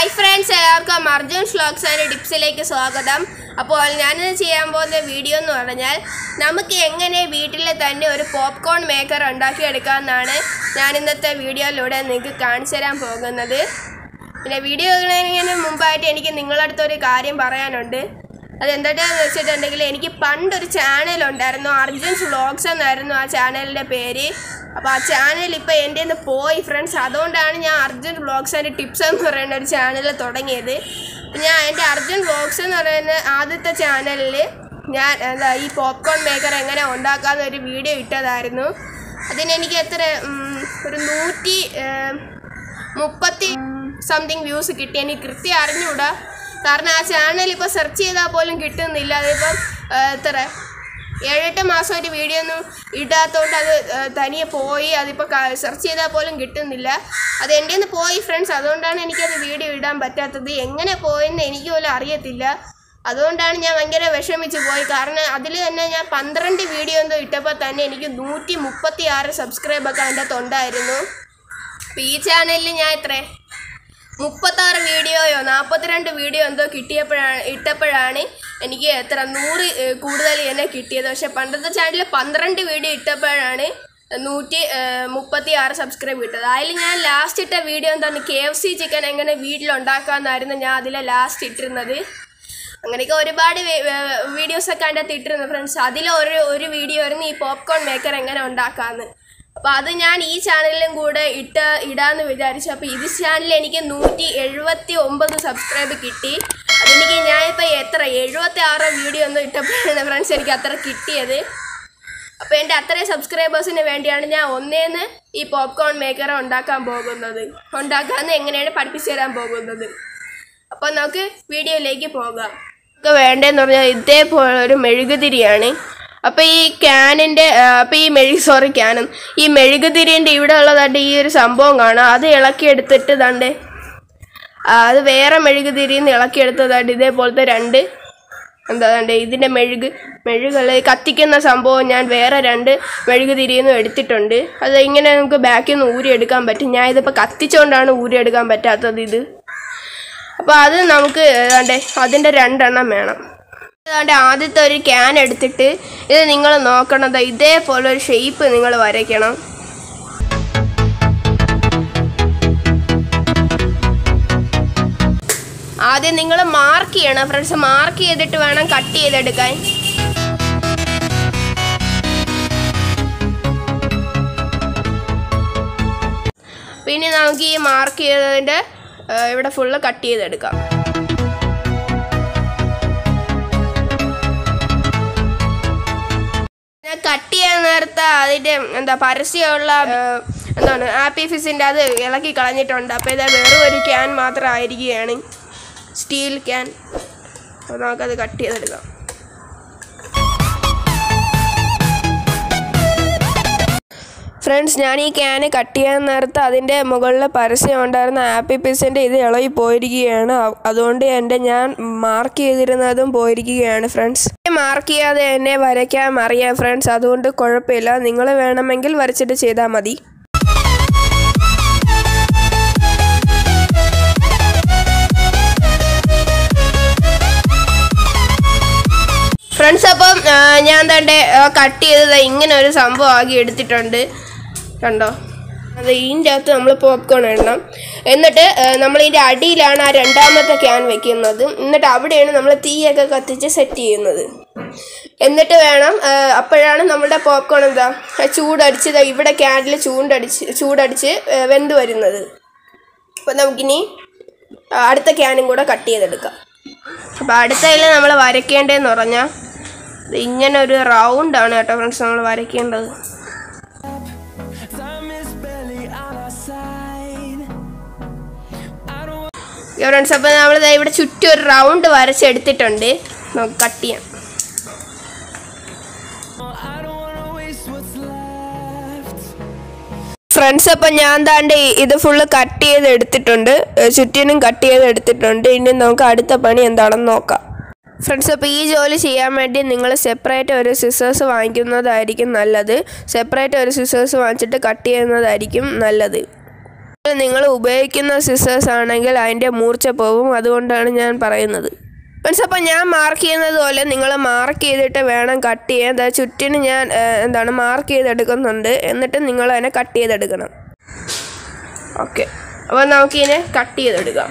Hi friends എല്ലാവർക്കും Arjun vlogs and ടിപ്സിലേക്ക് സ്വാഗതം അപ്പോൾ ഞാനിന്ന് ചെയ്യാൻ പോകുന്ന വീഡിയോ എന്ന് പറഞ്ഞാൽ നമുക്ക് എങ്ങനെ വീട്ടിൽ തന്നെ ഒരു പോപ്കോൺ മേക്കർ ഉണ്ടാക്കിയെടുക്കാമെന്നാണ് ഞാൻ ഇന്നത്തെ വീഡിയോയിലൂടെ നിങ്ങൾക്ക് കാണിച്ചു തരാൻ പോകുന്നത് പിന്നെ വീഡിയോ കാണുന്നതിന് മുമ്പായിട്ട് എനിക്ക് നിങ്ങളുടെ അടുത്തൊരു കാര്യം പറയാനുണ്ട് അതെന്താണെന്ന് വെച്ചിട്ടുണ്ടെങ്കിൽ എനിക്ക് പണ്ടൊരു ചാനൽ ഉണ്ടായിരുന്നു അർജുൻസ് വ്ളോഗ്സ് എന്നായിരുന്നു ആ ചാനലിൻ്റെ പേര് അപ്പോൾ ആ ചാനൽ ഇപ്പോൾ എൻ്റെ നിന്ന് പോയി ഫ്രണ്ട്സ് അതുകൊണ്ടാണ് ഞാൻ അർജുൻ വ്ളോഗ്സ് ആൻഡ് ടിപ്സ് എന്ന് പറയുന്ന ഒരു ചാനൽ തുടങ്ങിയത് അപ്പോൾ ഞാൻ എൻ്റെ അർജുൻ വ്ളോഗ്സ് എന്ന് പറയുന്ന ആദ്യത്തെ ചാനലിൽ ഞാൻ എന്താ ഈ പോപ്കോൺ മേക്കർ എങ്ങനെ ഉണ്ടാക്കാമെന്ന് ഒരു വീഡിയോ ഇട്ടതായിരുന്നു അതിനെനിക്ക് എത്ര ഉം, ഒരു നൂറ്റി ഏം, മുപ്പത്തി സംതിങ് വ്യൂസ് കിട്ടി എനിക്ക് കൃത്യം അറിഞ്ഞൂടാ കാരണം ആ ചാനൽ ഇപ്പോൾ സെർച്ച് ചെയ്താൽ പോലും കിട്ടുന്നില്ല അതിപ്പം ആ, എത്ര ഏഴെട്ട് മാസം ഒരു വീഡിയോ ഒന്നും ഇടാത്തതുകൊണ്ട് അത് ആ, തനിയെ പോയി അതിപ്പോൾ സെർച്ച് ചെയ്താൽ പോലും കിട്ടുന്നില്ല അത് എൻ്റെ നിന്ന് പോയി ഫ്രണ്ട്സ് അതുകൊണ്ടാണ് എനിക്കത് വീഡിയോ ഇടാൻ പറ്റാത്തത് എങ്ങനെ പോയെന്ന് എനിക്ക് പോലും അറിയത്തില്ല അതുകൊണ്ടാണ് ഞാൻ ഭയങ്കര വിഷമിച്ച് പോയി കാരണം അതിൽ തന്നെ ഞാൻ പന്ത്രണ്ട് വീഡിയോ എന്തോ ഇട്ടപ്പോൾ തന്നെ എനിക്ക് നൂറ്റി മുപ്പത്തി ആറ് സബ്സ്ക്രൈബൊക്കെ അതിൻ്റെ അകത്ത് ഉണ്ടായിരുന്നു അപ്പോൾ ഈ ചാനലിൽ ഞാൻ എത്ര മുപ്പത്താറ് വീഡിയോയോ നാൽപ്പത്തിരണ്ട് വീഡിയോ എന്തോ കിട്ടിയപ്പോഴാണ് ഇട്ടപ്പോഴാണ് എനിക്ക് എത്ര നൂറ് ഏഹ്, കൂടുതൽ എന്നെ കിട്ടിയത് പക്ഷെ പണ്ടത്തെ ചാനലിൽ പന്ത്രണ്ട് വീഡിയോ ഇട്ടപ്പോഴാണ് നൂറ്റി ഏഹ്, മുപ്പത്തി ആറ് സബ്സ്ക്രൈബ് കിട്ടത് അതിൽ ഞാൻ ലാസ്റ്റ് ഇട്ട വീഡിയോ എന്താണ് കെ എഫ് സി ചിക്കൻ എങ്ങനെ വീട്ടിലുണ്ടാക്കാമെന്നായിരുന്നു ഞാൻ അതിലെ ലാസ്റ്റ് ഇട്ടിരുന്നത് അങ്ങനെയൊക്കെ ഒരുപാട് വീഡിയോസൊക്കെ അതിൻ്റെ അകത്ത് ഇട്ടിരുന്നു ഫ്രണ്ട്സ് അതിൽ ഒരു ഒരു വീഡിയോ ആയിരുന്നു ഈ പോപ്കോൺ മേക്കർ എങ്ങനെ ഉണ്ടാക്കാമെന്ന് അപ്പോൾ അത് ഞാൻ ഈ ചാനലിലും കൂടെ ഇട്ട് ഇടാമെന്ന് വിചാരിച്ചു അപ്പോൾ ഇത് ചാനലിൽ എനിക്ക് നൂറ്റി എഴുപത്തി ഒമ്പത് സബ്സ്ക്രൈബ് കിട്ടി അതെനിക്ക് ഞാനിപ്പോൾ എത്ര എഴുപത്തി ആറ് വീഡിയോ ഒന്നും ഇട്ടപ്പോഴാണ് ഫ്രണ്ട്സ് എനിക്ക് അത്ര കിട്ടിയത് അപ്പോൾ എൻ്റെ അത്രയും സബ്സ്ക്രൈബേഴ്സിന് വേണ്ടിയാണ് ഞാൻ ഒന്നേന്ന് ഈ പോപ്കോൺ മേക്കർ ഉണ്ടാക്കാൻ പോകുന്നത് ഉണ്ടാക്കാമെന്ന് എങ്ങനെയാണ് പഠിപ്പിച്ചു തരാൻ പോകുന്നത് അപ്പോൾ നമുക്ക് വീഡിയോയിലേക്ക് പോകാം നമുക്ക് വേണ്ടതെന്ന് പറഞ്ഞാൽ ഇതേപോലെ ഒരു മെഴുകുതിരിയാണ് അപ്പോൾ ഈ ക്യാനിൻ്റെ അപ്പോൾ ഈ മെഴുകു സോറി ക്യാനും ഈ മെഴുകുതിരിൻ്റെ ഇവിടെ ഉള്ളതായിട്ട് ഈ ഒരു സംഭവം കാണാം അത് ഇളക്കിയെടുത്തിട്ട് ദണ്ടേ ആ, അത് വേറെ മെഴുകുതിരിയിൽ നിന്ന് ഇളക്കിയെടുത്തതായിട്ട് ഇതേപോലത്തെ രണ്ട് എന്താ ദണ്ടേ ഇതിൻ്റെ മെഴുക് മെഴുകൾ കത്തിക്കുന്ന സംഭവം ഞാൻ വേറെ രണ്ട് മെഴുകുതിരിയിൽ നിന്നും എടുത്തിട്ടുണ്ട് അത് ഇങ്ങനെ നമുക്ക് ബാക്കിൽ നിന്ന് ഊരിയെടുക്കാൻ പറ്റും ഞാൻ ഇതിപ്പോൾ കത്തിച്ചുകൊണ്ടാണ് ഊരിയെടുക്കാൻ പറ്റാത്തത് ഇത് അപ്പോൾ അത് നമുക്ക് ഏതാണ്ട് അതിൻ്റെ രണ്ടെണ്ണം വേണം ഏതാണ്ട് ആദ്യത്തെ ഒരു ക്യാൻ എടുത്തിട്ട് ഇത് നിങ്ങൾ നോക്കണത് ഇതേപോലെ ഒരു ഷേപ്പ് നിങ്ങൾ വരയ്ക്കണം ആദ്യം നിങ്ങൾ മാർക്ക് ചെയ്യണം ഫ്രണ്ട്സ് മാർക്ക് ചെയ്തിട്ട് വേണം കട്ട് ചെയ്തെടുക്കാൻ പിന്നെ നമുക്ക് ഈ മാർക്ക് ചെയ്തതിൻ്റെ ആ, ഇവിടെ ഫുള്ള് കട്ട് ചെയ്തെടുക്കാം ഞാൻ കട്ട് ചെയ്യാൻ നേരത്തെ അതിൻ്റെ എന്താ പരസ്യമുള്ള ആ, എന്താണ് ആപ്പി ഫിസിൻ്റെ അത് ഇളക്കി കളഞ്ഞിട്ടുണ്ട് അപ്പോൾ ഇത് വെറും ഒരു ക്യാൻ മാത്രം ആയിരിക്കുകയാണ് സ്റ്റീൽ ക്യാൻ അപ്പോൾ നമുക്കത് കട്ട് ചെയ്തെടുക്കാം ഫ്രണ്ട്സ് ഞാൻ ഈ ക്യാന് കട്ട് ചെയ്യാൻ നേരത്ത് അതിൻ്റെ മുകളിൽ പരസ്യം ഉണ്ടായിരുന്ന ആപ്പി പിസിൻ്റെ ഇത് ഇളകി പോയിരിക്കുകയാണ് അ- അതുകൊണ്ട് എൻ്റെ ഞാൻ മാർക്ക് ചെയ്തിരുന്നതും പോയിരിക്കുകയാണ് ഫ്രണ്ട്സ് മാർക്ക് ചെയ്യാതെ എന്നെ വരയ്ക്കാൻ അറിയാം ഫ്രണ്ട്സ് അതുകൊണ്ട് കുഴപ്പമില്ല നിങ്ങൾ വേണമെങ്കിൽ വരച്ചിട്ട് ചെയ്താൽ മതി ഫ്രണ്ട്സ് അപ്പം ആ, ഞാൻ തൻ്റെ കട്ട് ചെയ്തത് ഇങ്ങനെ ഒരു സംഭവം ആക്കി എടുത്തിട്ടുണ്ട് കണ്ടോ അത് ഇതിൻ്റെ അകത്ത് നമ്മൾ പോപ്കോൺ ഇടണം എന്നിട്ട് നമ്മൾ ഇതിൻ്റെ അടിയിലാണ് ആ രണ്ടാമത്തെ ക്യാൻ വെക്കുന്നത് എന്നിട്ട് അവിടെയാണ് നമ്മൾ തീയൊക്കെ കത്തിച്ച് സെറ്റ് ചെയ്യുന്നത് എന്നിട്ട് വേണം ആ, അപ്പോഴാണ് നമ്മുടെ പോപ്കോൺ എന്താ ആ ചൂടടിച്ച് ദാ ഇവിടെ ക്യാനിൽ ചൂണ്ടടിച്ച് ചൂടടിച്ച് ആ, വെന്ത് വരുന്നത് അപ്പോൾ നമുക്കിനി ആ, അടുത്ത ക്യാനും കൂടെ കട്ട് ചെയ്തെടുക്കാം അപ്പോൾ അടുത്തതിൽ നമ്മൾ വരയ്ക്കേണ്ടതെന്ന് പറഞ്ഞാൽ ഇത് ഇങ്ങനെ ഒരു റൗണ്ടാണ് കേട്ടോ ഫ്രണ്ട്സ് നമ്മൾ വരയ്ക്കേണ്ടത് Time is barely on our side. Friends അപ്പോൾ നമ്മൾ ഇവിടെ ചുറ്റും ഒരു റൗണ്ട് വരച്ചെടുത്തിട്ടുണ്ട് നമുക്ക് കട്ട് ചെയ്യാം Oh, I don't wanna waste what's left. Friends അപ്പം ഞാൻ താണ്ട് ഇത് ഫുള്ള് കട്ട് ചെയ്ത് എടുത്തിട്ടുണ്ട് ഏ, ചുറ്റിനും കട്ട് ചെയ്ത് എടുത്തിട്ടുണ്ട് ഇനി നമുക്ക് അടുത്ത പണി എന്താണെന്ന് നോക്കാം ഫ്രണ്ട്സ് അപ്പോൾ ഈ ജോലി ചെയ്യാൻ വേണ്ടി നിങ്ങൾ സെപ്പറേറ്റ് ഒരു സിസേഴ്സ് വാങ്ങിക്കുന്നതായിരിക്കും നല്ലത് സെപ്പറേറ്റ് ഒരു സിസേഴ്സ് വാങ്ങിച്ചിട്ട് കട്ട് ചെയ്യുന്നതായിരിക്കും നല്ലത് നിങ്ങൾ ഉപയോഗിക്കുന്ന സിസേഴ്സ് ആണെങ്കിൽ അതിൻ്റെ മൂർച്ച പോവും അതുകൊണ്ടാണ് ഞാൻ പറയുന്നത് ഫ്രണ്ട്സ് അപ്പോൾ ഞാൻ മാർക്ക് ചെയ്യുന്നത് പോലെ നിങ്ങൾ മാർക്ക് ചെയ്തിട്ട് വേണം കട്ട് ചെയ്യാൻ അതായത് ചുറ്റിന് ഞാൻ ആ, എന്താണ് മാർക്ക് ചെയ്തെടുക്കുന്നുണ്ട് എന്നിട്ട് നിങ്ങൾ അതിനെ കട്ട് ചെയ്തെടുക്കണം ഓക്കെ അപ്പോൾ നമുക്കിതിനെ കട്ട് ചെയ്തെടുക്കാം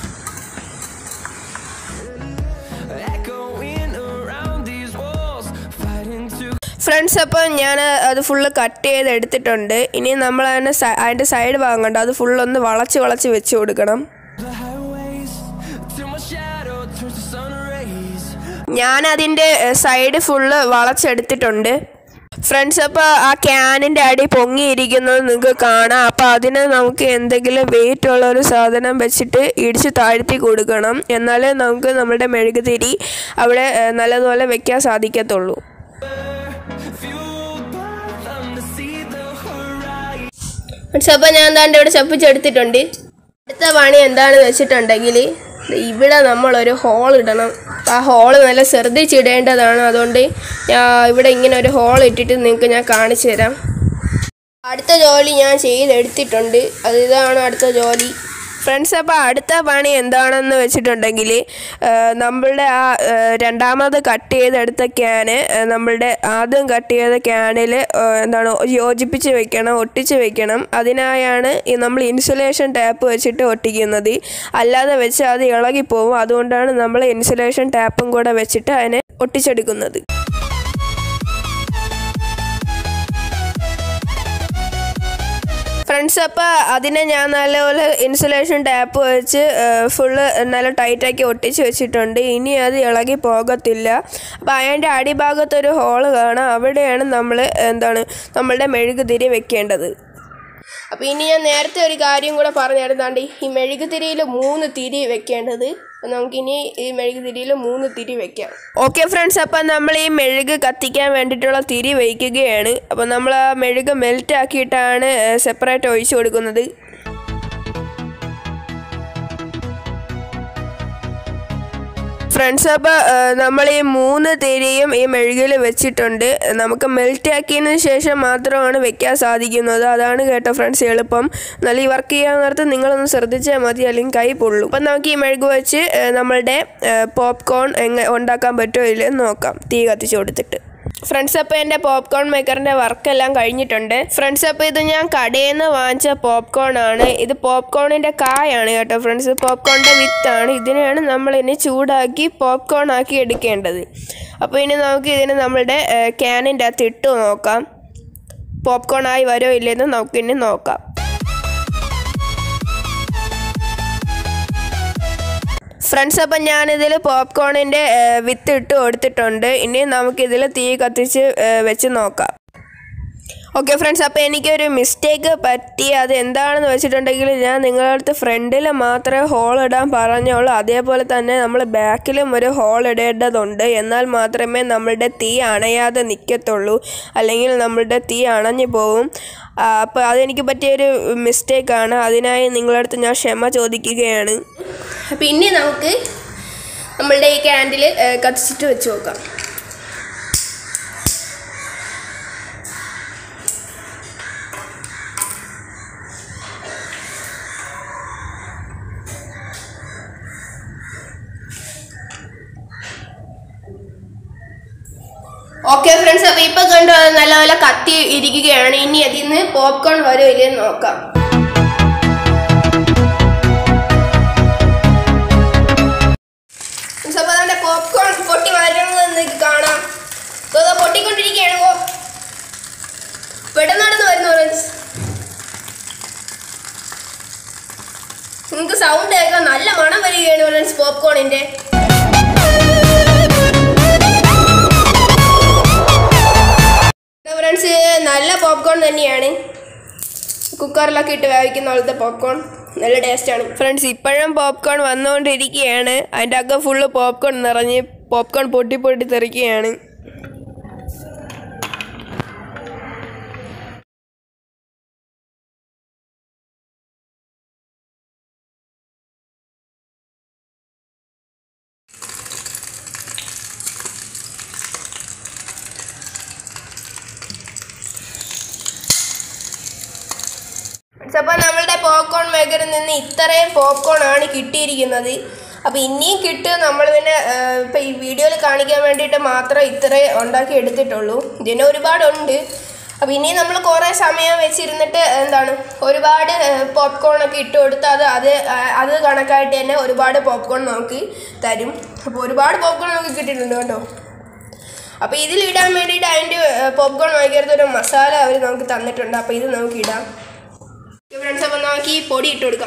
Echoing around these walls, fighting to friends അപ്പോൾ ഞാൻ അത് ഫുള്ള് കട്ട് ചെയ്ത് എടുത്തിട്ടുണ്ട് ഇനി നമ്മൾ അതിൻ്റെ സ- അതിൻ്റെ സൈഡ് ഭാഗം കണ്ടോ അത് ഫുള്ളൊന്ന് വളച്ച് വളച്ച് വെച്ച് കൊടുക്കണം the highways till my shadow turns to sun rays. ഞാൻ അതിൻ്റെ സൈഡ് ഫുള്ള് വളച്ചെടുത്തിട്ടുണ്ട് ഫ്രണ്ട്സ് അപ്പോൾ ആ ക്യാനിൻ്റെ അടി പൊങ്ങിയിരിക്കുന്നത് നിങ്ങൾക്ക് കാണാം അപ്പോൾ അതിന് നമുക്ക് എന്തെങ്കിലും വെയിറ്റ് ഉള്ള ഒരു സാധനം വെച്ചിട്ട് ഇടിച്ച് താഴ്ത്തി കൊടുക്കണം എന്നാലേ നമുക്ക് നമ്മുടെ മെഴുകുതിരി അവിടെ ഏഹ്, നല്ലതുപോലെ വെക്കാൻ സാധിക്കത്തുള്ളൂ Fueled by them to see the horizon. Friends അപ്പോൾ ഞാൻ എന്താണ്ട് ഇവിടെ ചപ്പിച്ചെടുത്തിട്ടുണ്ട് അടുത്ത പണി എന്താണെന്ന് വെച്ചിട്ടുണ്ടെങ്കിൽ ഇവിടെ നമ്മളൊരു ഹോൾ ഇടണം ആ ഹോൾ നല്ല ശ്രദ്ധിച്ചിടേണ്ടതാണ് അതുകൊണ്ട് ഞാൻ ഇവിടെ ഇങ്ങനെ ഒരു ഹോൾ ഇട്ടിട്ട് നിങ്ങൾക്ക് ഞാൻ കാണിച്ചു തരാം അടുത്ത ജോലി ഞാൻ ചെയ്തെടുത്തിട്ടുണ്ട് അത് ഇതാണ് അടുത്ത ജോലി ഫ്രണ്ട്സ് അപ്പോൾ അടുത്ത പണി എന്താണെന്ന് വെച്ചിട്ടുണ്ടെങ്കിൽ നമ്മളുടെ ആ ആ, രണ്ടാമത് കട്ട് ചെയ്തെടുത്ത ക്യാന് ആ, നമ്മളുടെ ആദ്യം കട്ട് ചെയ്ത ക്യാനിൽ എന്താണ് യോജിപ്പിച്ച് വെക്കണം ഒട്ടിച്ച് വെക്കണം അതിനായാണ് ഈ നമ്മൾ ഇൻസുലേഷൻ ടാപ്പ് വെച്ചിട്ട് ഒട്ടിക്കുന്നത് അല്ലാതെ വെച്ച് അത് ഇളകിപ്പോവും അതുകൊണ്ടാണ് നമ്മൾ ഇൻസുലേഷൻ ടാപ്പും കൂടെ വെച്ചിട്ട് അതിനെ ഒട്ടിച്ചെടുക്കുന്നത് ഫ്രണ്ട്സ് അപ്പോൾ അതിനെ ഞാൻ നല്ലപോലെ ഇൻസുലേഷൻ ടാപ്പ് വെച്ച് ഫുള്ള് നല്ല ടൈറ്റാക്കി ഒട്ടിച്ച് വെച്ചിട്ടുണ്ട് ഇനി അത് ഇളകി പോകത്തില്ല അപ്പോൾ അതിൻ്റെ അടിഭാഗത്തൊരു ഹോള് കാണാം അവിടെയാണ് നമ്മൾ എന്താണ് നമ്മളുടെ മെഴുകുതിരി വെക്കേണ്ടത് അപ്പോൾ ഇനി ഞാൻ നേരത്തെ ഒരു കാര്യം കൂടെ പറഞ്ഞിരുന്നാണ്ട് ഈ മെഴുകുതിരിയിൽ മൂന്ന് തിരി വെക്കേണ്ടത് അപ്പോൾ നമുക്കിനി ഈ മെഴുകുതിരിയിൽ മൂന്ന് തിരി വെക്കാം ഓക്കെ ഫ്രണ്ട്സ് അപ്പം നമ്മൾ ഈ മെഴുക് കത്തിക്കാൻ വേണ്ടിയിട്ടുള്ള തിരി വയ്ക്കുകയാണ് അപ്പോൾ നമ്മൾ ആ മെഴുക് മെൽറ്റ് ആക്കിയിട്ടാണ് സെപ്പറേറ്റ് ഒഴിച്ചു കൊടുക്കുന്നത് ഫ്രണ്ട്സ് അപ്പോൾ നമ്മൾ ഈ മൂന്ന് തിരിയും ഈ മെഴുകിൽ വെച്ചിട്ടുണ്ട് നമുക്ക് മെൽറ്റ് ആക്കിയതിന് ശേഷം മാത്രമാണ് വെക്കാൻ സാധിക്കുന്നത് അതാണ് കേട്ടോ ഫ്രണ്ട്സ് എളുപ്പം എന്നാൽ ഈ വർക്ക് ചെയ്യാൻ നേരത്ത് നിങ്ങളൊന്ന് ശ്രദ്ധിച്ചാൽ മതി അല്ലെങ്കിൽ കൈ പൊള്ളും അപ്പം നമുക്ക് ഈ മെഴുക് വെച്ച് ഏ, നമ്മളുടെ പോപ്കോൺ എങ്ങനെ ഉണ്ടാക്കാൻ പറ്റുമോ ഇല്ലെന്ന് നോക്കാം തീ കത്തിച്ച് കൊടുത്തിട്ട് ഫ്രണ്ട്സ് അപ്പോൾ എൻ്റെ പോപ്കോൺ മേക്കറിൻ്റെ വർക്കെല്ലാം കഴിഞ്ഞിട്ടുണ്ട് ഫ്രണ്ട്സ് അപ്പോൾ ഇത് ഞാൻ കടയിൽ നിന്ന് വാങ്ങിച്ച പോപ്കോൺ ആണ് ഇത് പോപ്കോണിൻ്റെ കായാണ് കേട്ടോ ഫ്രണ്ട്സ് പോപ്കോണിൻ്റെ വിത്താണ് ഇതിനെയാണ് നമ്മൾ ഇനി ചൂടാക്കി പോപ്കോൺ ആക്കി എടുക്കേണ്ടത് അപ്പോൾ ഇനി നമുക്ക് ഇതിനെ നമ്മളുടെ ക്യാനിൻ്റെ അകത്ത് ഇട്ട് നോക്കാം പോപ്കോൺ ആയി വരുമോ ഇല്ലെന്ന് നമുക്കിനി നോക്കാം ഫ്രണ്ട്സ് അപ്പം ഞാനിതിൽ പോപ്കോണിൻ്റെ വിത്ത് ഇട്ട് കൊടുത്തിട്ടുണ്ട് ഇനി നമുക്കിതിൽ തീ കത്തിച്ച് ഏ, വെച്ച് നോക്കാം ഓക്കെ ഫ്രണ്ട്സ് അപ്പോൾ എനിക്കൊരു മിസ്റ്റേക്ക് പറ്റി അത് എന്താണെന്ന് വെച്ചിട്ടുണ്ടെങ്കിൽ ഞാൻ നിങ്ങളുടെ അടുത്ത് ഫ്രണ്ടിൽ മാത്രമേ ഹോൾ ഇടാൻ പറഞ്ഞോളൂ അതേപോലെ തന്നെ നമ്മൾ ബാക്കിലും ഒരു ഹോൾ ഇടേണ്ടതുണ്ട് എന്നാൽ മാത്രമേ നമ്മളുടെ തീ അണയാതെ നിൽക്കത്തുള്ളൂ അല്ലെങ്കിൽ നമ്മളുടെ തീ അണഞ്ഞു പോകും ആ, അപ്പോൾ അതെനിക്ക് പറ്റിയൊരു മിസ്റ്റേക്കാണ് അതിനായി നിങ്ങളുടെ അടുത്ത് ഞാൻ ക്ഷമ ചോദിക്കുകയാണ് അപ്പോൾ ഇനി നമുക്ക് നമ്മളുടെ ഈ ക്യാൻഡിൽ കത്തിച്ചിട്ട് വെച്ച് നോക്കാം ഓക്കെ ഫ്രണ്ട്സ് അപ്പൊ ഇപ്പൊ കണ്ടു അത് നല്ലപോലെ കത്തി ഇരിക്കുകയാണ് ഇനി അതിൽ നിന്ന് പോപ്കോൺ വരും ഇല്ലെന്ന് നോക്കാം Friends, അപ്പൊ നമ്മുടെ പോപ്കോൺ പൊട്ടി വരുന്നത് നിങ്ങൾക്ക് കാണാം ഇപ്പൊ ദാ പൊട്ടിക്കൊണ്ടിരിക്കുകയാണ് ഓ പെട്ടെന്ന് നടന്ന് വരുന്നു ഫ്രണ്ട്സ് നിങ്ങൾക്ക് സൗണ്ട് കേൾക്കാൻ നല്ല മണം വരികയാണ് ഫ്രണ്ട്സ് പോപ്കോണിന്റെ ഫ്രണ്ട്സ് നല്ല പോപ്കോൺ തന്നെയാണ് കുക്കറിലൊക്കെ ഇട്ട് വേവിക്കുന്ന പോലത്തെ പോപ്കോൺ നല്ല ടേസ്റ്റാണ് ഫ്രണ്ട്സ് ഇപ്പോഴും പോപ്കോൺ വന്നുകൊണ്ടിരിക്കുകയാണ് അതിൻ്റെ അകം ഫുള്ള് പോപ്കോൺ നിറഞ്ഞ് പോപ്കോൺ പൊട്ടി പൊട്ടി തെറിക്കുകയാണ് അപ്പോൾ നമ്മളുടെ പോപ്കോൺ മേക്കറിൽ നിന്ന് ഇത്രയും പോപ്കോൺ ആണ് കിട്ടിയിരിക്കുന്നത് അപ്പോൾ ഇനിയും കിട്ടും നമ്മൾ പിന്നെ ഇപ്പം ഈ വീഡിയോയിൽ കാണിക്കാൻ വേണ്ടിയിട്ട് മാത്രം ഇത്രയും ഉണ്ടാക്കി എടുത്തിട്ടുള്ളൂ ഇതിന് ഒരുപാടുണ്ട് അപ്പോൾ ഇനി നമ്മൾ കുറേ സമയം വെച്ചിരുന്നിട്ട് എന്താണ് ഒരുപാട് പോപ്കോൺ ഒക്കെ ഇട്ട് കൊടുത്ത് അത് അത് ആ, അത് കണക്കായിട്ട് തന്നെ ഒരുപാട് പോപ്കോൺ നമുക്ക് തരും അപ്പോൾ ഒരുപാട് പോപ്കോൺ നമുക്ക് കിട്ടിയിട്ടുണ്ട് കേട്ടോ അപ്പോൾ ഇതിലിടാൻ വേണ്ടിയിട്ട് അതിൻ്റെ പോപ്കോൺ വാങ്ങിക്കരുത് ഒരു മസാല അവർ നമുക്ക് തന്നിട്ടുണ്ട് അപ്പോൾ ഇത് നമുക്ക് ഇടാം ഫ്രണ്ട്സ് അപ്പോൾ നമുക്ക് ഈ പൊടി ഇട്ട് കൊടുക്കാം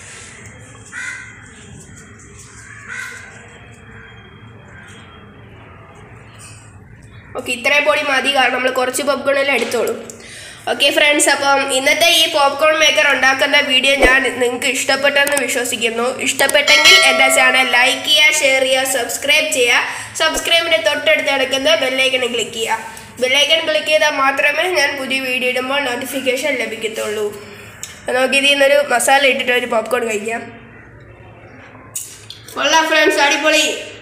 ഓക്കെ ഇത്രയും പൊടി മതി കാരണം നമ്മൾ കുറച്ച് പോപ്കോണെല്ലാം എടുത്തോളൂ ഓക്കെ ഫ്രണ്ട്സ് അപ്പം ഇന്നത്തെ ഈ പോപ്കോൺ മേക്കർ ഉണ്ടാക്കുന്ന വീഡിയോ ഞാൻ നിങ്ങൾക്ക് ഇഷ്ടപ്പെട്ടെന്ന് വിശ്വസിക്കുന്നു ഇഷ്ടപ്പെട്ടെങ്കിൽ എൻ്റെ ചാനൽ ലൈക്ക് ചെയ്യുക ഷെയർ ചെയ്യുക സബ്സ്ക്രൈബ് ചെയ്യുക സബ്സ്ക്രൈബിൻ്റെ തൊട്ടടുത്ത് കിടക്കുന്ന ബെല്ലൈക്കൺ ക്ലിക്ക് ചെയ്യുക ബെല്ലൈക്കൺ ക്ലിക്ക് ചെയ്താൽ മാത്രമേ ഞാൻ പുതിയ വീഡിയോ ഇടുമ്പോൾ നോട്ടിഫിക്കേഷൻ ലഭിക്കത്തുള്ളൂ നമുക്ക് ഇതിൽ നിന്നൊരു മസാല ഇട്ടിട്ട് ഒരു പോപ്കോൺ കഴിക്കാം കൊള്ളാം ഫ്രണ്ട്സ് അടിപൊളി